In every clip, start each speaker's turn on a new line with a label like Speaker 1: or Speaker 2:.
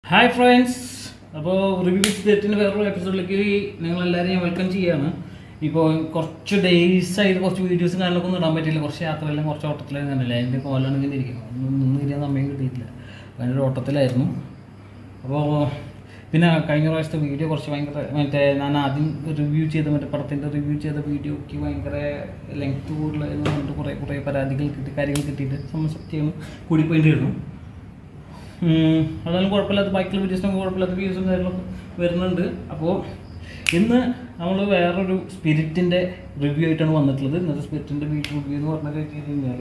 Speaker 1: Hi friends അപ്പോൾ review with തെറ്റിൻ്റെ വേറൊരു എപ്പിസോഡിലേക്ക് നിങ്ങളെല്ലാവരും ഞാൻ വെൽക്കം ചെയ്യാണ് ഇപ്പോൾ കുറച്ച് ഡേയ്സ് ആയിട്ട് കുറച്ച് വീഡിയോസും കാര്യങ്ങളൊക്കെ ഒന്നും ഇടാൻ പറ്റിയില്ല കുറച്ച് യാത്രയെല്ലാം കുറച്ച് ഓട്ടത്തിലായിരുന്നു കണ്ടില്ല എൻ്റെ കോലാണ് ഇങ്ങനെ ഇരിക്കുന്നത് ഒന്നും നിന്ന് തിരിയാൻ സമയം കിട്ടിയിട്ടില്ല ഭയങ്കര ഒരു ഓട്ടത്തിലായിരുന്നു അപ്പോൾ പിന്നെ കഴിഞ്ഞ പ്രാവശ്യത്തെ വീഡിയോ കുറച്ച് ഭയങ്കര മറ്റേ ഞാൻ ആദ്യം റിവ്യൂ ചെയ്ത മറ്റേ പടത്തിൻ്റെ റിവ്യൂ ചെയ്ത വീഡിയോക്ക് ഭയങ്കര ലെങ്ത് കൂടുതലായിരുന്നു കൊണ്ട് കുറേ കുറേ പരാതികൾ കിട്ടി കാര്യങ്ങൾ കിട്ടിയിട്ട് സംബന്ധിച്ച് കൂടിപ്പോയിട്ടായിരുന്നു ഉം, അതായാലും കുഴപ്പമില്ലാത്ത ബാക്കിയുള്ള വീഡിയോസിനും കുഴപ്പമില്ലാത്ത വ്യൂസും കാര്യങ്ങളൊക്കെ വരുന്നുണ്ട് അപ്പോൾ ഇന്ന് നമ്മൾ വേറൊരു സ്പിരിറ്റിൻ്റെ റിവ്യൂ ആയിട്ടാണ് വന്നിട്ടുള്ളത് ഇന്നത്തെ സ്പിരിറ്റിൻ്റെ വീഡിയോ റിവ്യൂ എന്ന് പറഞ്ഞാൽ വെച്ച് കഴിഞ്ഞാൽ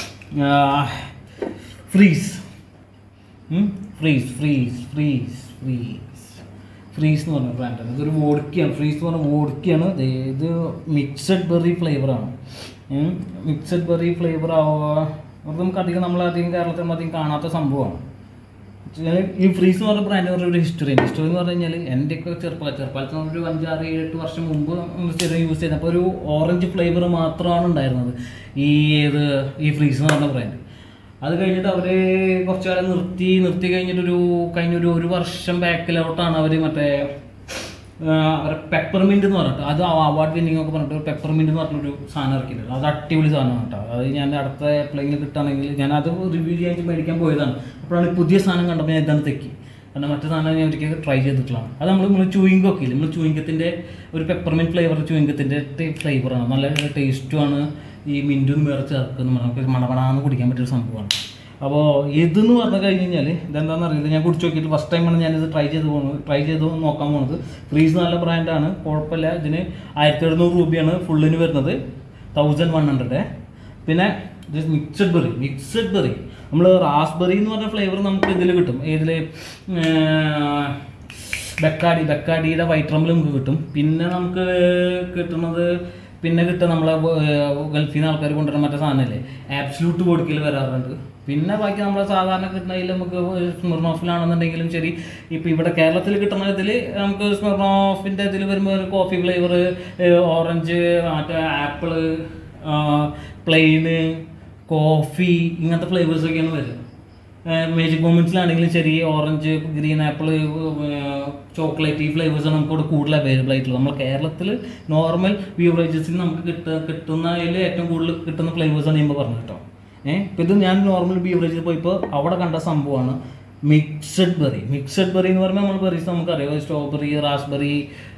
Speaker 1: freeze freeze freeze freeze freeze freeze എന്ന് പറഞ്ഞ ബ്രാൻഡാണ് ഇതൊരു വോഡ്ക്കയാണ് ഫ്രീസ് എന്ന് പറഞ്ഞ വോഡ്ക്കയാണ് ദേ ഇത് മിക്സഡ് ബെറി ഫ്ലേവറാണ് മിക്സഡ് ബെറി ഫ്ലേവർ ആവുക അത് നമുക്ക് അധികം നമ്മൾ അധികം കേരളത്തിൽ നമ്മൾ അധികം കാണാത്ത സംഭവമാണ് വെച്ചാൽ ഈ ഫ്രീസ് എന്ന് പറഞ്ഞ ബ്രാൻഡ് പറഞ്ഞ ഒരു ഹിസ്റ്ററി ഹിസ്റ്ററി എന്ന് പറഞ്ഞു കഴിഞ്ഞാൽ എൻ്റെയൊക്കെ ചെറുപ്പകാലം ചെറുപ്പകാലത്ത് നമ്മൾ ഒരു അഞ്ചാറ് ഏഴ് എട്ട് വർഷം മുമ്പ് നമ്മൾ സ്ഥിരം യൂസ് ചെയ്തപ്പോൾ ഒരു ഓറഞ്ച് ഫ്ലേവർ മാത്രമാണ് ഉണ്ടായിരുന്നത് ഈ ഇത് ഈ ഫ്രീസ് എന്ന് പറഞ്ഞ ബ്രാൻഡ് അത് കഴിഞ്ഞിട്ട് അവർ കുറച്ച് കാലം നിർത്തി നിർത്തി കഴിഞ്ഞിട്ടൊരു കഴിഞ്ഞൊരു ഒരു വർഷം ബാക്കിലോട്ടാണ് അവർ മറ്റേ അവരെ പെപ്പർമിൻറ്റ് എന്ന് പറഞ്ഞിട്ട് അത് അവാർഡ് വിന്നിംഗ് ഒക്കെ പറഞ്ഞിട്ട് പെപ്പർമിൻറ്റ് എന്ന് പറഞ്ഞൊരു സാധനം ഇറക്കിയിട്ടുണ്ട് അത് അടിപൊളി സാധനമാണ് കേട്ടോ അത് ഞാൻ അടുത്ത എപ്പോഴെങ്കിലും കിട്ടുകയാണെങ്കിൽ ഞാൻ അത് റിവ്യൂ ചെയ്യാൻ മേടിക്കാൻ പോയതാണ് അപ്പോഴാണ് ഈ പുതിയ സാധനം കണ്ടപ്പോൾ ഞാൻ ഇതാണ് തെക്കി കാരണം മറ്റു സാധനം ഞാൻ ഒരിക്കൽ ട്രൈ ചെയ്തിട്ടുള്ളതാണ് അത് നമ്മൾ നമ്മൾ ചൂയിങ്കൊക്കെ ഇല്ല നമ്മൾ ചൂയിങ്കത്തിൻ്റെ ഒരു പെപ്പർമെൻറ്റ് ഫ്ലേവർ ചൂയിങ്കത്തിൻ്റെ ഫ്ലേവറാണ് നല്ല ടേസ്റ്റുമാണ് ഈ മിൻറ്റും വേറെ ചേർക്കുന്ന നമുക്ക് മണമണാന്ന് കുടിക്കാൻ പറ്റിയൊരു സംഭവമാണ് അപ്പോൾ ഇതെന്ന് പറഞ്ഞു കഴിഞ്ഞ് കഴിഞ്ഞാൽ ഇതെന്താണെന്ന് അറിയില്ല ഞാൻ കുടിച്ച് നോക്കിയിട്ട് ഫസ്റ്റ് ടൈമാണ് ഞാനിത് ട്രൈ ചെയ്ത് പോകുന്നത് ട്രൈ ചെയ്ത് നോക്കാൻ പോകുന്നത് ഫ്രീസ് നല്ല ബ്രാൻഡാണ് കുഴപ്പമില്ല ഇതിന് ആയിരത്തി എഴുന്നൂറ് രൂപയാണ് ഫുള്ളിന് വരുന്നത് തൗസൻഡ് വൺ ഹൺഡ്രഡ് പിന്നെ ഇത് മിക്സഡ് ബെറി മിക്സഡ് ബെറി നമ്മൾ റാസ്ബെറി എന്ന് പറഞ്ഞ ഫ്ലേവർ നമുക്ക് ഇതിൽ കിട്ടും ഏതിൽ ബെക്കാടി ബെക്കാടിയുടെ വൈറ്റ് റമ്മിൽ നമുക്ക് കിട്ടും പിന്നെ നമുക്ക് കിട്ടുന്നത് പിന്നെ കിട്ടുക നമ്മളെ ഏർ ഗൾഫിൽ നിന്ന് ആൾക്കാർ കൊണ്ടുവരുന്ന മറ്റേ സാധനമല്ലേ ആബ്സലൂട്ട് ബോഡിക്കയിൽ വരാറുണ്ട് പിന്നെ ബാക്കി നമ്മളെ സാധാരണ കിട്ടുന്നതിൽ നമുക്ക് സ്മിർണോഫിലാണെന്നുണ്ടെങ്കിലും ശരി ഇപ്പോൾ ഇവിടെ കേരളത്തിൽ കിട്ടുന്ന ഇതിൽ നമുക്ക് സ്മിർണോഫിൻ്റെ ഇതിൽ വരുമ്പോൾ ഒരു കോഫി ഫ്ലേവർ ഓറഞ്ച് മറ്റേ ആപ്പിള് പ്ലെയിന് കോഫി ഇങ്ങനത്തെ ഫ്ലേവേഴ്സൊക്കെയാണ് വരിക മേജിക് മൊമെൻറ്റ്സിലാണെങ്കിലും ശരി ഓറഞ്ച് ഗ്രീൻ ആപ്പിൾ ചോക്ലേറ്റ് ഈ ഫ്ലേവേഴ്സാണ് നമുക്ക് ഇവിടെ കൂടുതൽ അവൈലബിൾ ആയിട്ടുള്ളത് നമ്മൾ കേരളത്തിൽ നോർമൽ ബീവറേജസിന് നമുക്ക് കിട്ട കിട്ടുന്നതിൽ ഏറ്റവും കൂടുതൽ കിട്ടുന്ന ഫ്ലേവേഴ്സാണ് ഞാൻ ഇപ്പോൾ പറഞ്ഞത് കേട്ടോ ഏഹ് ഇപ്പോൾ ഇത് ഞാൻ നോർമൽ ബീവറേജിൽ പോയപ്പോൾ അവിടെ കണ്ട സംഭവമാണ് മിക്സഡ് ബെറി മിക്സഡ് ബെറി എന്ന് പറയുമ്പോൾ നമ്മൾ ബെറീസ് നമുക്കറിയാം സ്ട്രോബെറി റാസ്ബെറി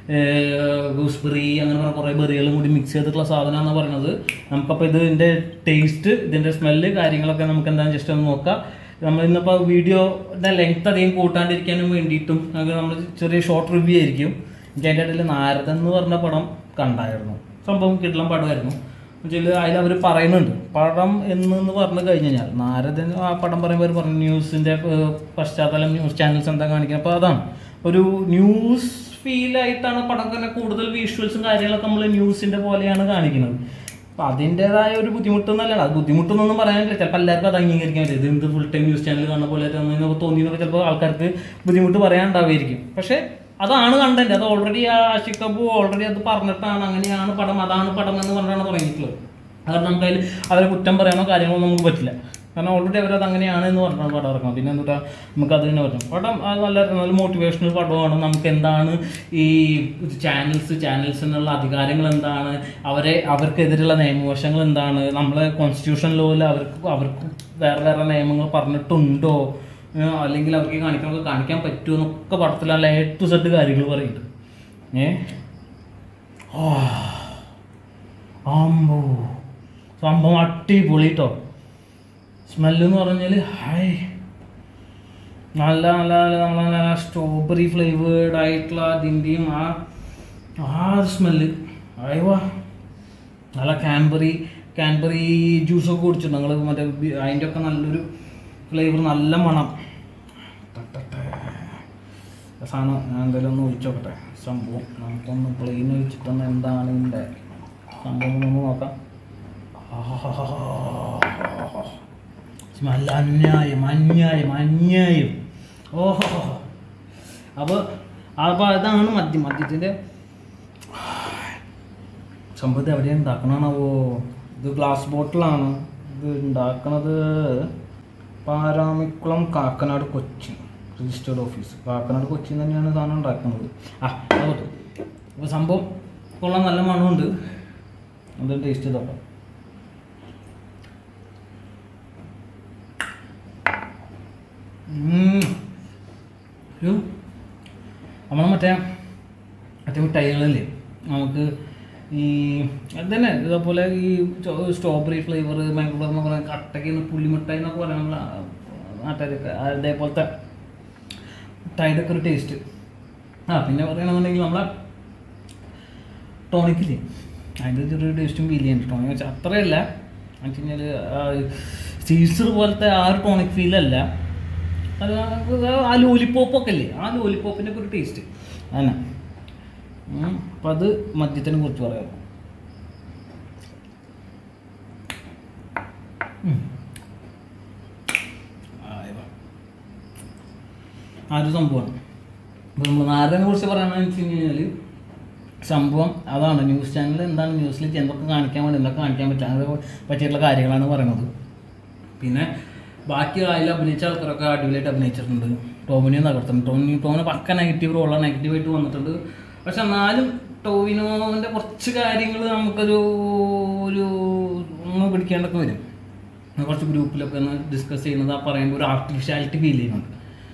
Speaker 1: ഗൂസ്ബെറി അങ്ങനെ പറഞ്ഞ കുറേ ബെറികളും കൂടി മിക്സ് ചെയ്തിട്ടുള്ള സാധനമാണെന്ന് പറയുന്നത് നമുക്കപ്പോൾ ഇതിൻ്റെ ടേസ്റ്റ് ഇതിൻ്റെ സ്മെല്ല് കാര്യങ്ങളൊക്കെ നമുക്ക് എന്താണെന്ന് ജസ്റ്റ് ഒന്ന് നോക്കാം നമ്മൾ ഇന്നിപ്പോൾ വീഡിയോയുടെ ലെങ്ത് അധികം കൂട്ടാണ്ടിരിക്കാനും വേണ്ടിയിട്ടും അത് നമ്മൾ ചെറിയ ഷോർട്ട് റിവ്യൂ ആയിരിക്കും എനിക്ക് അതിൻ്റെ ഇടയിൽ നാരദൻ എന്ന് പറഞ്ഞ പടം കണ്ടായിരുന്നു സംഭവം കിട്ടളം പടമായിരുന്നു എന്നുവെച്ചാൽ അതിൽ അവർ പറയുന്നുണ്ട് പടം എന്ന് പറഞ്ഞു കഴിഞ്ഞ് കഴിഞ്ഞാൽ നാരദൻ ആ പടം പറയുമ്പോൾ അവർ പറഞ്ഞു ന്യൂസിൻ്റെ പശ്ചാത്തലം ന്യൂസ് ചാനൽസ് എന്താ കാണിക്കുന്നത് അപ്പോൾ അതാണ് ഒരു ന്യൂസ് ഫീലായിട്ടാണ് പടം തന്നെ കൂടുതൽ വിഷ്വൽസും കാര്യങ്ങളൊക്കെ നമ്മൾ ന്യൂസിൻ്റെ പോലെയാണ് കാണിക്കുന്നത് അപ്പം അതിൻ്റെതായ ഒരു ബുദ്ധിമുട്ടൊന്നല്ല അത് ബുദ്ധിമുട്ടൊന്നും പറയാനില്ല ചിലപ്പോൾ എല്ലാവർക്കും അത് അംഗീകരിക്കാൻ പറ്റും ഇത് എന്ത് ഫുൾ ടൈം ന്യൂസ് ചാനൽ കാണുന്ന പോലെ എന്നൊക്കെ തോന്നിയെന്നൊക്കെ ചിലപ്പോൾ ആൾക്കാർക്ക് ബുദ്ധിമുട്ട് പറയാനുണ്ടാവുമായിരിക്കും പക്ഷേ അതാണ് കണ്ടന്റ് അത് ഓൾറെഡി ആ ആഷിക്കബു ഓൾറെഡി അത് പറഞ്ഞിട്ടാണ് അങ്ങനെയാണ് പടം അതാണ് പടം എന്ന് പറഞ്ഞാണ് തുടങ്ങിയിട്ടുള്ളത് കാരണം നമുക്ക് അതിൽ അവരെ കുറ്റം പറയാനോ കാര്യങ്ങളോ നമുക്ക് പറ്റില്ല കാരണം ഓൾറെഡി അവരത് അങ്ങനെയാണ് എന്ന് പറഞ്ഞാണ് പടം ഇറങ്ങുന്നത് പിന്നെ എന്താ നമുക്ക് അത് തന്നെ പറ്റും പടം അത് നല്ല നല്ല മോട്ടിവേഷണൽ പടമാണ് നമുക്ക് എന്താണ് ഈ ചാനൽസ് ചാനൽസിനുള്ള അധികാരങ്ങൾ എന്താണ് അവരെ അവർക്കെതിരെയുള്ള നിയമവശങ്ങൾ എന്താണ് നമ്മളെ കോൺസ്റ്റിറ്റ്യൂഷൻ ലോയിൽ അവർക്ക് അവർക്ക് വേറെ വേറെ നിയമങ്ങൾ പറഞ്ഞിട്ടുണ്ടോ ഏഹ് അല്ലെങ്കിൽ അവർക്ക് കാണിക്കണമൊക്കെ കാണിക്കാൻ പറ്റുമോ എന്നൊക്കെ പടത്തിൽ നല്ല എ ടു സെഡ് കാര്യങ്ങൾ പറയുന്നുണ്ട് ഏ ആമ്പോ സംഭവം അടിപൊളി കേട്ടോ സ്മെല്ല് എന്ന് പറഞ്ഞാൽ ഹൈ നല്ല നല്ല നല്ല നമ്മളെ നല്ല സ്ട്രോബെറി ഫ്ലേവേർഡ് ആയിട്ടുള്ള അതിൻ്റെയും ആ ആ സ്മെല്ല് അയവാ നല്ല കാൻബറി കാൻബറി ജ്യൂസൊക്കെ കുടിച്ചിട്ടുണ്ട് ഞങ്ങൾ മറ്റേ ബി- അതിൻ്റെ ഒക്കെ നല്ലൊരു ഫ്ലേവർ നല്ല മണം ടട്ടട്ടെ. സാധനം ഞാൻ എന്തായാലും ഒന്ന് ഒഴിച്ചു നോക്കട്ടെ സംഭവം നമുക്കൊന്ന് പ്ലെയിൻ ഒഴിച്ചിട്ടൊന്ന് എന്താണ് ഇതിൻ്റെ സംഭവം ഒന്ന് നോക്കാം സ്മെല്ല അന്യായം അന്യായം അന്യായം ഓഹോ അപ്പോൾ അപ്പോൾ അതാണ് മദ്യം മദ്യത്തിൻ്റെ സംഭവത്തെ എവിടെയാണ് ഉണ്ടാക്കണമാണാവോ ഇത് ഗ്ലാസ് ബോട്ടിലാണ് ഇത് ഉണ്ടാക്കണത് പാരാമിക്കുളം കാക്കനാട് കൊച്ചി രജിസ്റ്റേർഡ് ഓഫീസ് കാക്കനാട് കൊച്ചിയിൽ നിന്ന് തന്നെയാണ് സാധനം ഉണ്ടാക്കുന്നത് ആ അത് അപ്പോൾ സംഭവം കൊള്ളാൻ നല്ല മണമുണ്ട് അത് ടേസ്റ്റ് ചെയ്തോക്കാം ഉം. ഒരു നമ്മൾ മറ്റേ മറ്റേ മിഠായികളില്ലേ നമുക്ക് ഈ അത് തന്നെ ഇതേപോലെ ഈ സ്ട്രോബെറി ഫ്ലേവർ മാംഗോ ഫ്ലേവർ എന്ന് പറയുന്ന കട്ടയ്ക്ക് പുള്ളി മിഠായി എന്നൊക്കെ പറയാം നമ്മൾ നാട്ടുകാരൊക്കെ അതേപോലത്തെ മിഠായിയുടെ ഒക്കെ ഒരു ടേസ്റ്റ് ആ പിന്നെ പറയണമെന്നുണ്ടെങ്കിൽ നമ്മളെ ടോണിക്കില്ലേ അതിൻ്റെ ചെറിയൊരു ടേസ്റ്റും ഫീൽ ചെയ്യുന്നുണ്ട് ടോണിക് വെച്ചാൽ അത്രയല്ല എന്ന് വെച്ച് കഴിഞ്ഞാൽ സീസർ പോലത്തെ ആ ഒരു ടോണിക് ഫീലല്ല അത് ആ ലോലിപ്പോപ്പൊക്കെ അല്ലേ ആ ലോലിപ്പോപ്പിൻ്റെ ഒക്കെ ഒരു ടേസ്റ്റ് അതന്നെ അപ്പം അത് മദ്യത്തിനെ കുറിച്ച് പറയാം ഉം. ആയി വാ. ആ ഒരു സംഭവമാണ് ഇപ്പോൾ നമ്മൾ നാരദനെ കുറിച്ച് പറയാമെന്ന് വെച്ച് കഴിഞ്ഞാൽ സംഭവം അതാണ് ന്യൂസ് ചാനൽ എന്താണ് ന്യൂസിൽ എന്തൊക്കെ കാണിക്കാൻ വേണ്ടി എന്തൊക്കെ കാണിക്കാൻ പറ്റില്ല അതിനെ പറ്റിയിട്ടുള്ള കാര്യങ്ങളാണ് പറയുന്നത് പിന്നെ ബാക്കി അതിൽ അഭിനയിച്ച ആൾക്കാരൊക്കെ അടിപൊളിയായിട്ട് അഭിനയിച്ചിട്ടുണ്ട് ടോമിനെ തകർത്തിട്ടുണ്ട് ടോമിനി ടോമിന് പക്ക നെഗറ്റീവ് റോളാണ് നെഗറ്റീവായിട്ട് വന്നിട്ടുണ്ട് പക്ഷെ എന്നാലും ടോവിനോൻ്റെ കുറച്ച് കാര്യങ്ങൾ നമുക്കൊരു ഒരു ഒന്ന് പിടിക്കേണ്ടൊക്കെ വരും കുറച്ച് ഗ്രൂപ്പിലൊക്കെ ഒന്ന് ഡിസ്കസ് ചെയ്യുന്നത് ആ പറയുമ്പോൾ ഒരു ആർട്ടിഫിഷ്യാലിറ്റി ഫീൽ ചെയ്യുന്നുണ്ട്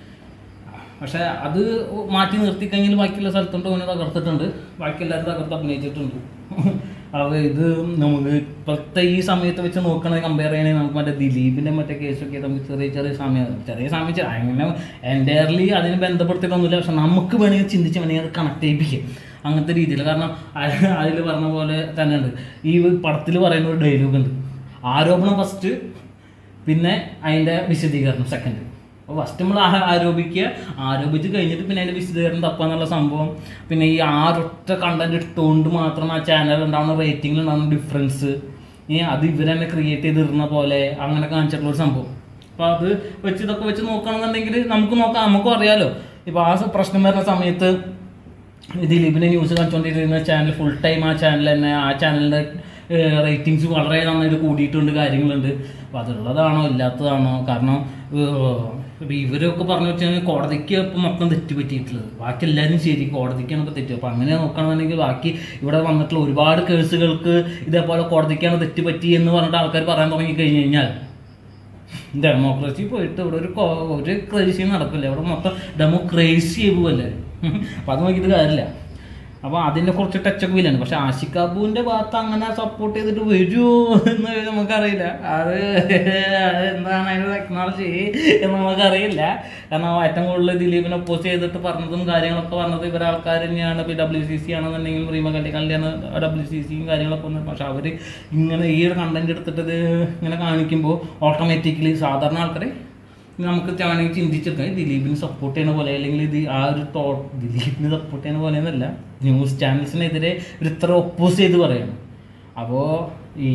Speaker 1: പക്ഷെ അത് മാറ്റി നിർത്തി കഴിഞ്ഞാൽ ബാക്കിയുള്ള സ്ഥലത്തും ടോവിനെ തകർത്തിട്ടുണ്ട് ബാക്കി എല്ലാവരും തകർത്ത് അഭിനയിച്ചിട്ടുണ്ട് അപ്പോൾ ഇത് നമുക്ക് ഇപ്പോഴത്തെ ഈ സമയത്ത് വെച്ച് നോക്കണത് കമ്പയർ ചെയ്യണമെങ്കിൽ നമുക്ക് മറ്റേ ദിലീപിൻ്റെ മറ്റേ കേസൊക്കെ നമുക്ക് ചെറിയ ചെറിയ സമയം ചെറിയ സമയം ചെ- അങ്ങനെ എൻറ്റയർലി അതിന് ബന്ധപ്പെടുത്തിയിട്ടൊന്നുമില്ല പക്ഷെ നമുക്ക് വേണമെങ്കിൽ ചിന്തിച്ച് വേണമെങ്കിൽ അത് കണക്ട് ചെയ്യിപ്പിക്കും അങ്ങനത്തെ രീതിയിൽ കാരണം അതിൽ പറഞ്ഞ പോലെ തന്നെ ഉണ്ട് ഈ പടത്തിൽ പറയുന്ന ഒരു ഡയലോഗ് ഉണ്ട് ആരോപണം ഫസ്റ്റ് പിന്നെ അതിൻ്റെ വിശദീകരണം സെക്കൻഡ് അപ്പോൾ ഫസ്റ്റ് നമ്മൾ ആ- ആരോപിക്കുക ആരോപിച്ച് കഴിഞ്ഞിട്ട് പിന്നെ അതിൻ്റെ വിശദീകരണം തപ്പാന്നുള്ള സംഭവം പിന്നെ ഈ ആറൊറ്റ കണ്ടന്റ് ഇട്ടുകൊണ്ട് മാത്രം ആ ചാനൽ ഉണ്ടാവുന്ന റേറ്റിംഗിൽ ഉണ്ടാവുന്ന ഡിഫറൻസ് ഈ അത് ഇവർ തന്നെ ക്രിയേറ്റ് ചെയ്തിരുന്ന പോലെ അങ്ങനെ കാണിച്ചിട്ടുള്ള ഒരു സംഭവം അപ്പോൾ അത് വെച്ച് ഇതൊക്കെ വെച്ച് നോക്കുകയാണെന്നുണ്ടെങ്കിൽ നമുക്ക് നോക്കാം നമുക്കും അറിയാലോ ഇപ്പോൾ ആ സ- പ്രശ്നം വരുന്ന സമയത്ത് ദിലീപിനെ ന്യൂസ് കാണിച്ചുകൊണ്ടിരിക്കുന്ന ചാനൽ ഫുൾ ടൈം ആ ചാനൽ തന്നെ ആ ചാനലിൻ്റെ റേറ്റിങ്സ് വളരെ നന്നായിട്ട് കൂടിയിട്ടുണ്ട് കാര്യങ്ങളുണ്ട് അപ്പോൾ അതുള്ളതാണോ ഇല്ലാത്തതാണോ കാരണം ഇപ്പോൾ ഇവരൊക്കെ പറഞ്ഞു വെച്ചാൽ കോടതിക്ക് ഇപ്പം മൊത്തം തെറ്റ് പറ്റിയിട്ടുള്ളത് ബാക്കി എല്ലാവരും ശരി കോടതിക്കാണ് ഇപ്പോൾ തെറ്റ് അപ്പോൾ അങ്ങനെ നോക്കുകയാണെന്നുണ്ടെങ്കിൽ ബാക്കി ഇവിടെ വന്നിട്ടുള്ള ഒരുപാട് കേസുകൾക്ക് ഇതേപോലെ കോടതിക്കാണ് തെറ്റ് പറ്റി എന്ന് പറഞ്ഞിട്ട് ആൾക്കാർ പറയാൻ തുടങ്ങി കഴിഞ്ഞ് കഴിഞ്ഞാൽ ഡെമോക്രസി പോയിട്ട് ഇവിടെ ഒരു കോ- ഒരു ക്രേസി നടക്കില്ല ഇവിടെ മൊത്തം ഡെമോക്രേസി പോവല്ലേ അപ്പം അത് നോക്കിയിട്ട് കാര്യമില്ല അപ്പോൾ അതിൻ്റെ കുറച്ച് ടച്ചൊക്കെ വില്ലാണ് പക്ഷെ ആഷിഖ് അബുവിൻ്റെ ഭാഗത്ത് അങ്ങനെ സപ്പോർട്ട് ചെയ്തിട്ട് വരുമോ എന്ന് നമുക്കറിയില്ല അത് അത് എന്താണ് അതിൻ്റെ ടെക്നോളജി എന്ന് നമുക്കറിയില്ല കാരണം ഏറ്റവും കൂടുതൽ ദിലീപിനെ ഒപ്പോസ് ചെയ്തിട്ട് പറഞ്ഞതും കാര്യങ്ങളൊക്കെ പറഞ്ഞത് ഇവരെ ആൾക്കാർ തന്നെയാണ് ഇപ്പോൾ ഡബ്ല്യു സി സി ആണെന്നുണ്ടെങ്കിൽ റീമ കല്ലിക്കാളിയാണ് ഡബ്ല്യു സി സിയും കാര്യങ്ങളൊക്കെ വന്നത് പക്ഷെ അവർ ഇങ്ങനെ ഈ ഒരു കണ്ടന്റ് എടുത്തിട്ട് ഇത് ഇങ്ങനെ കാണിക്കുമ്പോൾ ഓട്ടോമാറ്റിക്കലി സാധാരണ ആൾക്കാരെ നമുക്ക് വേണമെങ്കിൽ ചിന്തിച്ചെടുക്കാം ദിലീപിന് സപ്പോർട്ട് ചെയ്യുന്ന പോലെ അല്ലെങ്കിൽ ഇത് ആ ഒരു തോട്ട് ദിലീപിന് സപ്പോർട്ട് ചെയ്യുന്ന പോലെ എന്നല്ല ന്യൂസ് ചാനൽസിനെതിരെ ഒരു ഇത്ര ഒപ്പോസ് ചെയ്ത് പറയണം അപ്പോൾ ഈ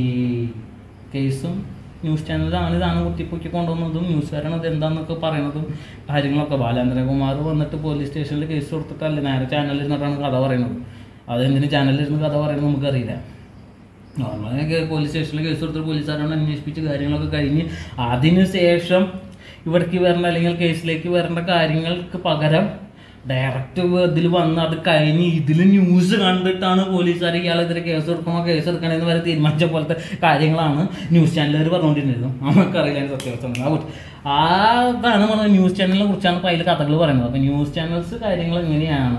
Speaker 1: കേസും ന്യൂസ് ചാനലാണ് ഇതാണ് കുത്തിപ്പൊക്കി കൊണ്ടുവന്നതും ന്യൂസുകാരാണ് അത് എന്താണെന്നൊക്കെ പറയണതും കാര്യങ്ങളൊക്കെ ബാലേന്ദ്രകുമാർ വന്നിട്ട് പോലീസ് സ്റ്റേഷനിൽ കേസ് കൊടുത്തിട്ടല്ല നേരെ ചാനലിൽ ഇരുന്നിട്ടാണ് കഥ പറയുന്നത് അതെന്തിന് ചാനലിൽ ഇരുന്ന് കഥ പറയുന്നത് നമുക്കറിയില്ല നോർമലൊക്കെ പോലീസ് സ്റ്റേഷനിൽ കേസ് കൊടുത്തിട്ട് പോലീസുകാരോട് അന്വേഷിപ്പിച്ച് കാര്യങ്ങളൊക്കെ കഴിഞ്ഞ് അതിന് ശേഷം ഇവിടേക്ക് വരേണ്ട അല്ലെങ്കിൽ കേസിലേക്ക് വരേണ്ട കാര്യങ്ങൾക്ക് പകരം ഡയറക്റ്റ് ഇതിൽ വന്ന് അത് കഴിഞ്ഞ് ഇതിൽ ന്യൂസ് കണ്ടിട്ടാണ് പോലീസുകാർ ഇയാളെതിരെ കേസ് എടുക്കണോ കേസ് എടുക്കണമെന്ന് വരെ തീരുമാനിച്ച പോലത്തെ കാര്യങ്ങളാണ് ന്യൂസ് ചാനലുകാർ പറഞ്ഞുകൊണ്ടിരുന്നത് നമുക്കറിയില്ല അതിൻ്റെ സത്യാവസ്ഥ ആ ഇതാണ് പറഞ്ഞത് ന്യൂസ് ചാനലിനെ കുറിച്ചാണ് ഇപ്പോൾ അതിൽ കഥകൾ പറയുന്നത് അപ്പോൾ ന്യൂസ് ചാനൽസ് കാര്യങ്ങൾ എങ്ങനെയാണ്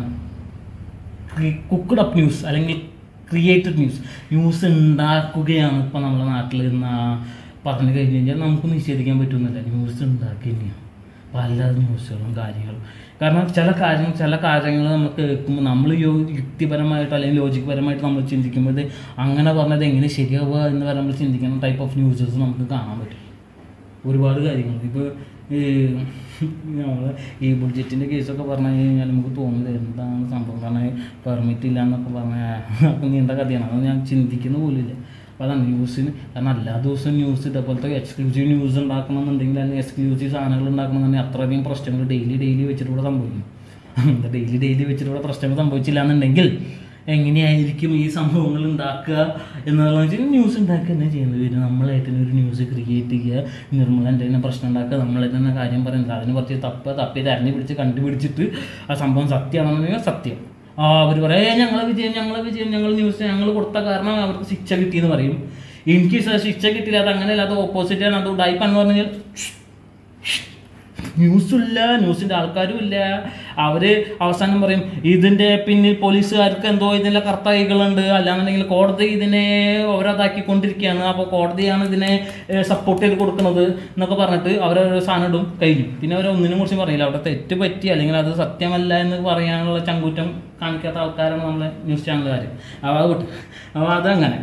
Speaker 1: കുക്ക്ഡ് അപ്പ് ന്യൂസ് അല്ലെങ്കിൽ ക്രിയേറ്റഡ് ന്യൂസ് ന്യൂസ് ഉണ്ടാക്കുകയാണ് ഇപ്പോൾ നമ്മുടെ നാട്ടിൽ നിന്ന് പറഞ്ഞു കഴിഞ്ഞ് കഴിഞ്ഞാൽ നമുക്ക് നിഷേധിക്കാൻ പറ്റുന്നില്ല ന്യൂസ് ഉണ്ടാക്കി തന്നെയാണ് പല ന്യൂസുകളും കാര്യങ്ങളും കാരണം ചില കാര്യങ്ങൾ ചില കാര്യങ്ങൾ നമ്മൾ കേൾക്കുമ്പോൾ നമ്മൾ യോ യുക്തിപരമായിട്ട് അല്ലെങ്കിൽ ലോജിക് പരമായിട്ട് നമ്മൾ ചിന്തിക്കുമ്പോൾ ഇത് അങ്ങനെ പറഞ്ഞത് എങ്ങനെ ശരിയാവുക എന്ന് വരെ നമ്മൾ ചിന്തിക്കുന്ന ടൈപ്പ് ഓഫ് ന്യൂസസ് നമുക്ക് കാണാൻ പറ്റും ഒരുപാട് കാര്യങ്ങൾ ഇപ്പോൾ ഈ നമ്മൾ ഈ ബുഡ്ജറ്റിൻ്റെ കേസൊക്കെ പറഞ്ഞു കഴിഞ്ഞാൽ നമുക്ക് തോന്നുന്നത് എന്താണ് സംഭവം കാരണം പെർമിറ്റ് ഇല്ല എന്നൊക്കെ പറഞ്ഞാൽ അപ്പം നീണ്ട കഥയാണ് അത് ഞാൻ ചിന്തിക്കുന്ന പോലില്ല അപ്പോൾ അതാണ് ന്യൂസിന് കാരണം എല്ലാ ദിവസവും ന്യൂസ് ഇതേപോലത്തെ എക്സ്ക്ലൂസീവ് ന്യൂസ് ഉണ്ടാക്കണമെന്നുണ്ടെങ്കിൽ അല്ലെങ്കിൽ എക്സ്ക്ലൂസീവ് സാധനങ്ങൾ ഉണ്ടാക്കണമെന്നുണ്ടെങ്കിൽ അത്രയധികം പ്രശ്നങ്ങൾ ഡെയിലി ഡെയിലി വെച്ചിട്ട് ഇവിടെ സംഭവിക്കും ഡെയിലി ഡെയിലി വെച്ചിട്ട് ഇവിടെ പ്രശ്നങ്ങൾ സംഭവിച്ചില്ല എന്നുണ്ടെങ്കിൽ എങ്ങനെയായിരിക്കും ഈ സംഭവങ്ങൾ ഉണ്ടാക്കുക എന്നുള്ള വെച്ചാൽ ന്യൂസ് ഉണ്ടാക്കുക തന്നെ ചെയ്യുന്നത് വരും നമ്മളായിട്ട് തന്നെ ഒരു ന്യൂസ് ക്രിയേറ്റ് ചെയ്യുക നിർമ്മല എന്തെങ്കിലും പ്രശ്നം ഉണ്ടാക്കുക നമ്മളായിട്ട് തന്നെ കാര്യം പറയുന്നത് അതിന് കുറച്ച് തപ്പ് തപ്പി തരഞ്ഞു പിടിച്ച് കണ്ടുപിടിച്ചിട്ട് ആ സംഭവം സത്യമാണെന്നുണ്ടെങ്കിൽ സത്യം ആ അവർ പറയും "ഏയ് ഞങ്ങളെ വിജയം ഞങ്ങളെ വിജയം ഞങ്ങൾ ന്യൂസ് ഞങ്ങൾ കൊടുത്ത കാരണം അവർക്ക് ശിക്ഷ കിട്ടിയെന്ന് പറയും എനിക്ക് സ- ശിക്ഷ കിട്ടിയില്ല അത് അങ്ങനെയല്ല അത് ഓപ്പോസിറ്റ് ആണ് അത് ഉടായിപ്പാന്ന് പറഞ്ഞാൽ ന്യൂസും ഇല്ല ന്യൂസിൻ്റെ ആൾക്കാരും ഇല്ല അവർ അവസാനം പറയും ഇതിൻ്റെ പിന്നിൽ പോലീസുകാർക്ക് എന്തോ ഇതിൻ്റെ കർത്തകൈകളുണ്ട് അല്ലാന്നുണ്ടെങ്കിൽ കോടതി ഇതിനെ ഓരോതാക്കിക്കൊണ്ടിരിക്കുകയാണ് അപ്പോൾ കോടതിയാണ് ഇതിനെ സപ്പോർട്ട് ചെയ്ത് കൊടുക്കുന്നത് എന്നൊക്കെ പറഞ്ഞിട്ട് അവരൊരു സാധനം ഇടും കഴിഞ്ഞു പിന്നെ അവർ ഒന്നിനും കുറിച്ച് പറയില്ല അവിടെ തെറ്റ് പറ്റി അല്ലെങ്കിൽ അത് സത്യമല്ല എന്ന് പറയാനുള്ള ചങ്കൂറ്റം കാണിക്കാത്ത ആൾക്കാരാണ് നമ്മളെ ന്യൂസ് ചാനലുകാർ അപ്പോൾ അത് വിട്ട് അപ്പോൾ അതങ്ങനെ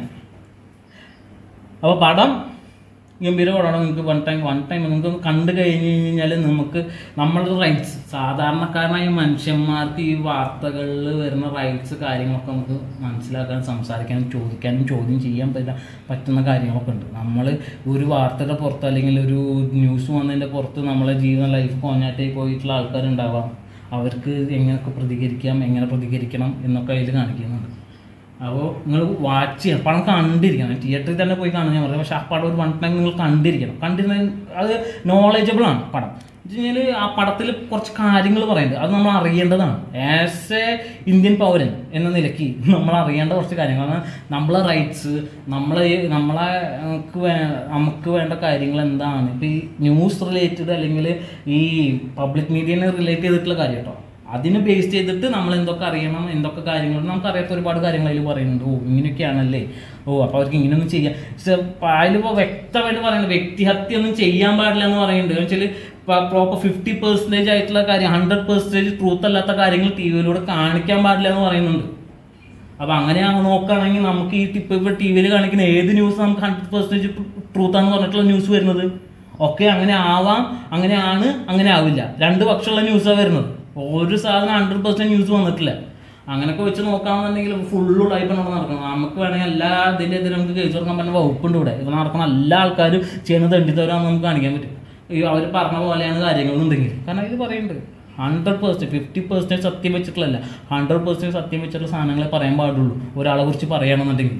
Speaker 1: അപ്പോൾ പടം ഗംഭീര പടമാണ് നിങ്ങൾക്ക് വൺ ടൈം വൺ ടൈം നിങ്ങൾക്ക് കണ്ടു കഴിഞ്ഞ് കഴിഞ്ഞാൽ നമുക്ക് നമ്മളുടെ റൈറ്റ്സ് സാധാരണക്കാരനായ മനുഷ്യന്മാർക്ക് ഈ വാർത്തകളിൽ വരുന്ന റൈറ്റ്സ് കാര്യങ്ങളൊക്കെ നമുക്ക് മനസ്സിലാക്കാനും സംസാരിക്കാനും ചോദിക്കാനും ചോദ്യം ചെയ്യാൻ പറ്റുന്ന പറ്റുന്ന കാര്യങ്ങളൊക്കെ ഉണ്ട് നമ്മൾ ഒരു വാർത്തയുടെ പുറത്ത് അല്ലെങ്കിൽ ഒരു ന്യൂസ് വന്നതിൻ്റെ പുറത്ത് നമ്മളെ ജീവൻ ലൈഫ് കോഞ്ഞാട്ടേക്ക് പോയിട്ടുള്ള ആൾക്കാരുണ്ടാവാം അവർക്ക് എങ്ങനെയൊക്കെ പ്രതികരിക്കാം എങ്ങനെ പ്രതികരിക്കണം എന്നൊക്കെ അതിൽ കാണിക്കുന്നുണ്ട് അപ്പോൾ നിങ്ങൾ വാച്ച് ചെയ്യണം പടം കണ്ടിരിക്കണം തിയേറ്ററിൽ തന്നെ പോയി കാണാൻ ഞാൻ പറയാം പക്ഷേ ആ പടം ഒരു വൺ ടൈം നിങ്ങൾ കണ്ടിരിക്കണം കണ്ടിരുന്ന അത് നോളജബിൾ ആണ് പടം എന്ന് വെച്ച് കഴിഞ്ഞാൽ ആ പടത്തിൽ കുറച്ച് കാര്യങ്ങൾ പറയുന്നുണ്ട് അത് നമ്മൾ അറിയേണ്ടതാണ് ആസ് എ ഇന്ത്യൻ പൗരൻ എന്ന നിലയ്ക്ക് നമ്മൾ അറിയേണ്ട കുറച്ച് കാര്യങ്ങളാണ് നമ്മളെ റൈറ്റ്സ് നമ്മളെ നമ്മളെ നമുക്ക് വേ നമുക്ക് വേണ്ട കാര്യങ്ങൾ എന്താണ് ഇപ്പോൾ ഈ ന്യൂസ് റിലേറ്റഡ് അല്ലെങ്കിൽ ഈ പബ്ലിക് മീഡിയനെ റിലേറ്റ് ചെയ്തിട്ടുള്ള കാര്യം കേട്ടോ അതിന് ബേസ് ചെയ്തിട്ട് നമ്മൾ എന്തൊക്കെ അറിയണം എന്തൊക്കെ കാര്യങ്ങൾ നമുക്ക് അറിയാത്ത ഒരുപാട് കാര്യങ്ങൾ അതിൽ പറയുന്നുണ്ട് ഓ ഇങ്ങനെയൊക്കെയാണല്ലേ ഓ അപ്പോൾ അവർക്ക് ഇങ്ങനെയൊന്നും ചെയ്യാം പക്ഷെ അതിലിപ്പോൾ വ്യക്തമായിട്ട് പറയുന്നത് വ്യക്തിഹത്യ ഒന്നും ചെയ്യാൻ പാടില്ല എന്ന് പറയുന്നുണ്ട് എന്ന് വെച്ചാൽ പ്രോപ്പർ ഫിഫ്റ്റി പെർസെൻറ്റേജ് ആയിട്ടുള്ള കാര്യം ഹൺഡ്രഡ് പെർസെൻറ്റേജ് ട്രൂത്ത് അല്ലാത്ത കാര്യങ്ങൾ ടി വിയിലൂടെ കാണിക്കാൻ പാടില്ല എന്ന് പറയുന്നുണ്ട് അപ്പോൾ അങ്ങനെ നോക്കുകയാണെങ്കിൽ നമുക്ക് ഈ ഇപ്പോൾ ഇപ്പോൾ ടി വിയിൽ കാണിക്കുന്ന ഏത് ന്യൂസ് നമുക്ക് ഹൺഡ്രഡ് പെർസെൻറ്റേജ് ട്രൂത്താന്ന് പറഞ്ഞിട്ടുള്ള ന്യൂസ് വരുന്നത് ഒക്കെ അങ്ങനെ ആവാം അങ്ങനെയാണ് അങ്ങനെ ആവില്ല രണ്ട് പക്ഷമുള്ള ന്യൂസാണ് വരുന്നത് ഒരു സാധനം ഹൺഡ്രഡ് പെർസെൻറ്റ് ന്യൂസ് വന്നിട്ടില്ല അങ്ങനെയൊക്കെ വെച്ച് നോക്കുകയാണെന്നുണ്ടെങ്കിൽ ഫുള്ള് ടൈപ്പ് നമ്മൾ നടക്കണം നമുക്ക് വേണമെങ്കിൽ എല്ലാ ഇതിൻ്റെ ഇതിൽ നമുക്ക് കേസ് കൊടുക്കാൻ പറ്റുന്ന വകുപ്പുണ്ട് ഇവിടെ ഇപ്പം നടക്കുന്ന എല്ലാ ആൾക്കാരും ചെയ്യുന്നത് തെണ്ടിത്തവരാണെന്ന് നമുക്ക് കാണിക്കാൻ പറ്റും ഈ അവർ പറഞ്ഞ പോലെയാണ് കാര്യങ്ങളുണ്ടെങ്കിൽ കാരണം ഇത് പറയുന്നുണ്ട് ഹൺഡ്രഡ് പെർസെൻറ്റ് ഫിഫ്റ്റി പെർസെൻറ്റേജ് സത്യം വെച്ചിട്ടുള്ളല്ല ഹൺഡ്രഡ് പെർസെൻറ്റ് സത്യം വെച്ചിട്ടുള്ള സാധനങ്ങളെ പറയാൻ പാടുള്ളൂ ഒരാളെ കുറിച്ച് പറയണമെന്നുണ്ടെങ്കിൽ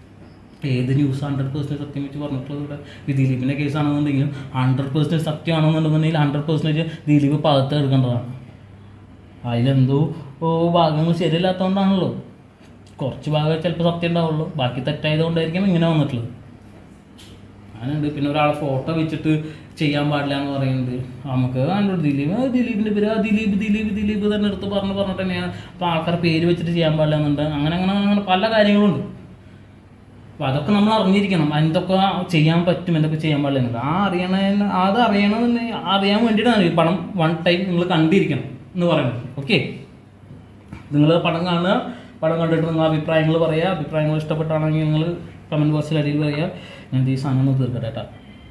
Speaker 1: ഏത് ന്യൂസ് ഹൺഡ്രഡ് പെർസെൻറ്റ് സത്യം വെച്ച് പറഞ്ഞിട്ടുള്ളത് ഇവിടെ ഈ ദിലീപിൻ്റെ കേസാണെന്നുണ്ടെങ്കിലും ഹൺഡ്രഡ് പെർസെൻറ്റ് സത്യമാണെന്നുണ്ടെന്നുണ്ടെങ്കിൽ ഹൺഡ്രഡ് പെർസെൻറ്റേജ് ദിലീപ് പകത്ത് എടുക്കേണ്ടതാണ് അതിലെന്തോ ഓ ഭാഗങ്ങൾ ശരിയല്ലാത്തതുകൊണ്ടാണല്ലോ കുറച്ച് ഭാഗം ചിലപ്പോൾ സത്യം ഉണ്ടാവുള്ളൂ ബാക്കി തെറ്റായതുകൊണ്ടായിരിക്കും ഇങ്ങനെ വന്നിട്ടുള്ളത് അങ്ങനെയുണ്ട് പിന്നെ ഒരാളെ ഫോട്ടോ വെച്ചിട്ട് ചെയ്യാൻ പാടില്ല എന്ന് പറയുന്നുണ്ട് നമുക്ക് കണ്ടു ദിലീപ് ആ ദിലീപിൻ്റെ പേര് ആ ദിലീപ് ദിലീപ് ദിലീപ് തന്നെ എടുത്ത് പറഞ്ഞ് പറഞ്ഞിട്ട് തന്നെയാണ് അപ്പോൾ ആൾക്കാരുടെ പേര് വെച്ചിട്ട് ചെയ്യാൻ പാടില്ല എന്നുണ്ട് അങ്ങനെ അങ്ങനെ അങ്ങനെ പല കാര്യങ്ങളുണ്ട് അപ്പോൾ അതൊക്കെ നമ്മൾ അറിഞ്ഞിരിക്കണം എന്തൊക്കെ ചെയ്യാൻ പറ്റും എന്തൊക്കെ ചെയ്യാൻ പാടില്ല എന്നുള്ളത് ആ അറിയണ അത് അറിയണമെന്നുണ്ടെങ്കിൽ അറിയാൻ വേണ്ടിയിട്ടാണ് ഈ പടം വൺ ടൈം നിങ്ങൾ കണ്ടിരിക്കണം എന്ന് പറയുന്നത് ഓക്കെ നിങ്ങൾ പടം കാണുക പടം കണ്ടിട്ട് നിങ്ങൾ അഭിപ്രായങ്ങൾ പറയുക അഭിപ്രായങ്ങൾ ഇഷ്ടപ്പെട്ടാണെങ്കിൽ നിങ്ങൾ കമൻറ്റ് ബോക്സിൽ അടിയിൽ പറയുക ഞാൻ ഈ സാധനം ഒന്ന് തീർക്കട്ടെ കേട്ടോ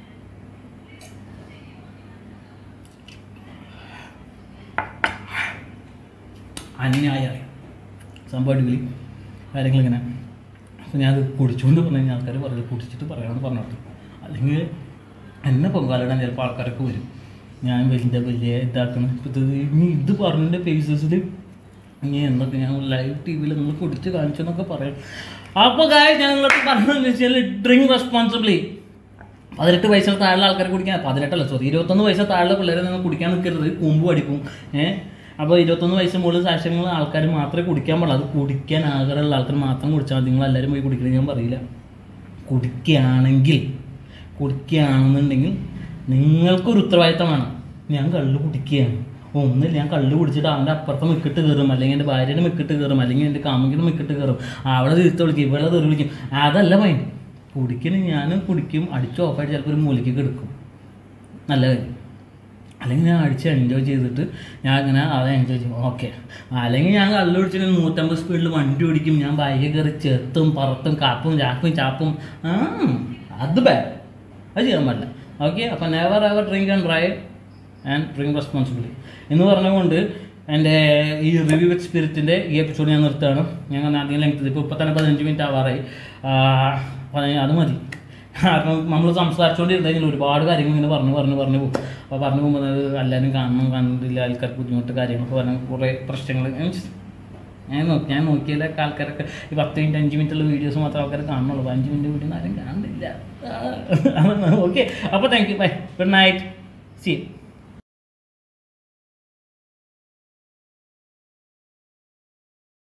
Speaker 1: അന്യായമായി സംഭവം അടിപൊളി കാര്യങ്ങളിങ്ങനെ അപ്പോൾ ഞാൻ അത് കുടിച്ചുകൊണ്ട് പറഞ്ഞു കഴിഞ്ഞാൽ ആൾക്കാർ പറഞ്ഞു കുടിച്ചിട്ട് പറയാമെന്ന് പറഞ്ഞോട്ടെ അല്ലെങ്കിൽ എന്നെ പൊങ്കാലിടാൻ ചിലപ്പോൾ ആൾക്കാരൊക്കെ വരും ഞാൻ വലിയ വലിയ ഇതാക്കണം ഇപ്പം ഇത് ഇനി ഇത് പറഞ്ഞതിൻ്റെ ഫേസസിൽ ഇനി എന്തൊക്കെ ഞാൻ ലൈവ് ടി വിയിൽ നിങ്ങൾ കുടിച്ച് കാണിച്ചെന്നൊക്കെ പറയും അപ്പോൾ കാര്യം ഞാൻ നിങ്ങളോട് പറഞ്ഞതെന്ന് വെച്ചാൽ ഡ്രിങ്ക് റെസ്പോൺസിബിളി പതിനെട്ട് വയസ്സിന് താഴെ ആൾക്കാരെ കുടിക്കാൻ പതിനെട്ടല്ല സോറി ഇരുപത്തൊന്ന് വയസ്സിന് താഴെ പിള്ളേരെ നിങ്ങൾ കുടിക്കാൻ നിൽക്കരുത് കുമ്പ് അടിക്കും ഏഹ് അപ്പോൾ ഇരുപത്തൊന്ന് വയസ്സ് മുകളിൽ സാക്ഷ്യങ്ങൾ ആൾക്കാർ മാത്രമേ കുടിക്കാൻ പാടുള്ളൂ അത് കുടിക്കാൻ ആഗ്രഹമുള്ള ആൾക്കാർ മാത്രം കുടിച്ചാൽ മതി നിങ്ങൾ എല്ലാവരും പോയി കുടിക്കണം ഞാൻ പറയില്ല കുടിക്കുകയാണെങ്കിൽ കുടിക്കുകയാണെന്നുണ്ടെങ്കിൽ നിങ്ങൾക്കൊരു ഉത്തരവാദിത്തം വേണം ഞാൻ കള്ള് കുടിക്കുകയാണ് ഒന്നില്ല ഞാൻ കള്ള് കുടിച്ചിട്ട് അവൻ്റെ അപ്പുറത്തെ മിക്കിട്ട് കയറും അല്ലെങ്കിൽ എൻ്റെ ഭാര്യയുടെ മിക്കിട്ട് കയറും അല്ലെങ്കിൽ എൻ്റെ കാമുകിൻ്റെ മിക്കിട്ട് കയറും അവളെ തീർത്ത് വിളിക്കും ഇവളെ തെറി വിളിക്കും അതല്ല മൈൻഡ് കുടിക്കണ ഞാൻ കുടിക്കും അടിച്ച് ഓഫായിട്ട് ചിലപ്പോൾ ഒരു മൂലയ്ക്ക് കിടക്കും നല്ല കാര്യം അല്ലെങ്കിൽ ഞാൻ അടിച്ച് എൻജോയ് ചെയ്തിട്ട് ഞാൻ അങ്ങനെ അത് എൻജോയ് ചെയ്യും ഓക്കെ അല്ലെങ്കിൽ ഞാൻ കള്ളു പിടിച്ചിട്ട് നൂറ്റമ്പത് സ്പീഡിൽ വണ്ടി ഓടിക്കും ഞാൻ ബൈക്ക് കയറി ചെത്തും പറത്തും കാപ്പും ചാപ്പും ചാപ്പും ആ അത് ബാഡ് അത് ചെയ്യാൻ പാടില്ല ഓക്കെ അപ്പോൾ never ever drink and drive and drink responsibility എന്ന് പറഞ്ഞുകൊണ്ട് എൻ്റെ ഈ റിവ്യൂ വിത്ത് സ്പിരിറ്റിൻ്റെ ഈ എപ്പിസോഡ് ഞാൻ നിർത്തുകയാണ് ഞങ്ങൾ അധികം ലെങ്ത് ഇപ്പോൾ ഇപ്പോൾ തന്നെ പതിനഞ്ച് മിനിറ്റ് ആവാറായി ആ, പതിനഞ്ച് അത് മതി കാരണം നമ്മൾ സംസാരിച്ചുകൊണ്ടിരുന്നു കഴിഞ്ഞാൽ ഒരുപാട് കാര്യങ്ങൾ ഇങ്ങനെ പറഞ്ഞു പറഞ്ഞു പറഞ്ഞു പോകും അപ്പോൾ പറഞ്ഞു പോകുമ്പോൾ അത് എല്ലാവരും കാണണം കണ്ടില്ല ആൾക്കാർക്ക് ബുദ്ധിമുട്ട് കാര്യങ്ങളൊക്കെ പറഞ്ഞ കുറേ പ്രശ്നങ്ങൾ ഞാൻ നോക്കി ഞാൻ നോക്കിയാലൊക്കെ ആൾക്കാരൊക്കെ ഈ പത്ത് മിനിറ്റ് അഞ്ച് മിനിറ്റുള്ള വീഡിയോസ് മാത്രം ആൾക്കാർ കാണുന്നുള്ളൂ അഞ്ച് മിനിറ്റ് വീഡിയോ ആരും കാണുന്നില്ല ഓക്കെ അപ്പോൾ thank you bye good night C